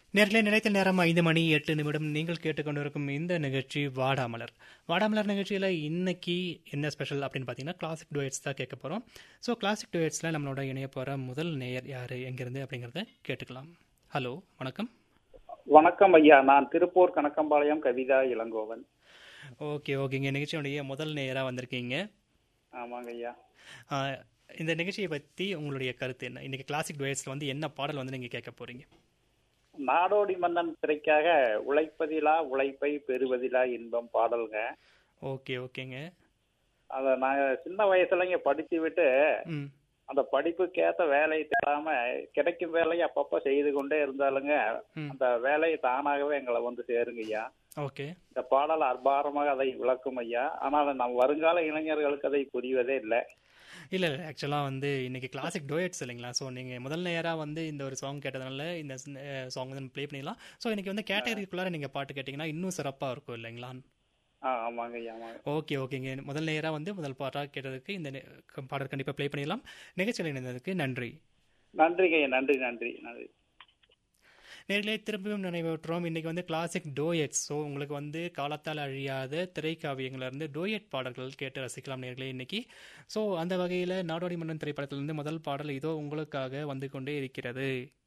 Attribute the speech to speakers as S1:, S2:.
S1: நேர்களே நிலைத்த நேரம் ஐந்து மணி எட்டு நிமிடம் நீங்கள் கேட்டுக்கொண்டிருக்கும் இந்த நிகழ்ச்சி வாடாமலர் வாடாமலர் நிகழ்ச்சியில் இன்னைக்கு என்ன ஸ்பெஷல் அப்படின்னு பார்த்தீங்கன்னா கிளாசிக் டுவேட்ஸ் தான் கேட்க போகிறோம் ஸோ கிளாசிக் டுவேட்ஸில் நம்மளோட இணைய போகிற முதல் நேயர் யார் எங்கேருந்து அப்படிங்கிறத கேட்டுக்கலாம் ஹலோ வணக்கம்
S2: வணக்கம் ஐயா நான் திருப்பூர் கணக்கம்பாளையம் கவிதா இளங்கோவன்
S1: ஓகே ஓகேங்க நிகழ்ச்சியுடைய முதல் நேயராக வந்திருக்கீங்க
S2: ஆமாங்க ஐயா
S1: ஆஹ், இந்த நிகழ்ச்சியை பற்றி உங்களுடைய கருத்து என்ன இன்னைக்கு கிளாசிக் டுவேட்ஸில் வந்து என்ன பாடல் வந்து நீங்கள் கேட்க போகிறீங்க
S2: நாடோடி மன்னன் திரைக்காக உழைப்பதிலா உழைப்பை பெறுவதிலா இன்பம் பாடல்ங்க
S1: ஓகே ஓகேங்க
S2: அதை நாங்க சின்ன வயசுலங்க படிச்சு விட்டு
S1: ம்
S2: அந்த படிப்புக்கேத்த வேலையை தேடாம கிடைக்கும் வேலையை அப்பப்ப செய்து கொண்டே இருந்தாலுங்க
S1: ம்
S2: அந்த வேலை தானாகவே எங்களை வந்து சேருங்க ஐயா
S1: ஓகே
S2: இந்த பாடல் அர்ப்பாரமாக அதை விளக்கும் ஐயா ஆனால் நம் வருங்கால இளைஞர்களுக்கு அதை புரிவதே இல்லை
S1: இல்லை இல்லை ஆக்சுவலாக வந்து இன்னைக்கு கிளாசிக் டோயட்ஸ் இல்லைங்களா ஸோ நீங்கள் முதல் நேராக வந்து இந்த ஒரு சாங் கேட்டதுனால இந்த சாங் வந்து ப்ளே பண்ணிடலாம் ஸோ இன்னைக்கு வந்து கேட்டகரிக்குள்ளார நீங்கள் பாட்டு கேட்டிங்கன்னா இன்னும் சிறப்பாக இருக்கும் இல்லைங்களா
S2: ஆ ஆமாங்க ஐயா ஆமாங்க
S1: ஓகே ஓகேங்க முதல் நேராக வந்து முதல் பாட்டாக கேட்டதுக்கு இந்த நே- பாடல் கண்டிப்பாக ப்ளே பண்ணிடலாம் நிகழ்ச்சியில் இணைந்ததுக்கு நன்றி
S2: நன்றிங்க ஐயா நன்றி நன்றி நன்றி
S1: நேர்களே திரும்பியும் நினைவூட்டுறோம் இன்னைக்கு வந்து கிளாசிக் டோயட்ஸ் ஸோ உங்களுக்கு வந்து காலத்தால் அழியாத திரைக்காவியங்கள்லேருந்து டோயட் பாடல்கள் கேட்டு ரசிக்கலாம் நேர்களே இன்னைக்கு ஸோ அந்த வகையில் நாடோடி மன்னன் திரைப்படத்திலிருந்து முதல் பாடல் இதோ உங்களுக்காக வந்து கொண்டே இருக்கிறது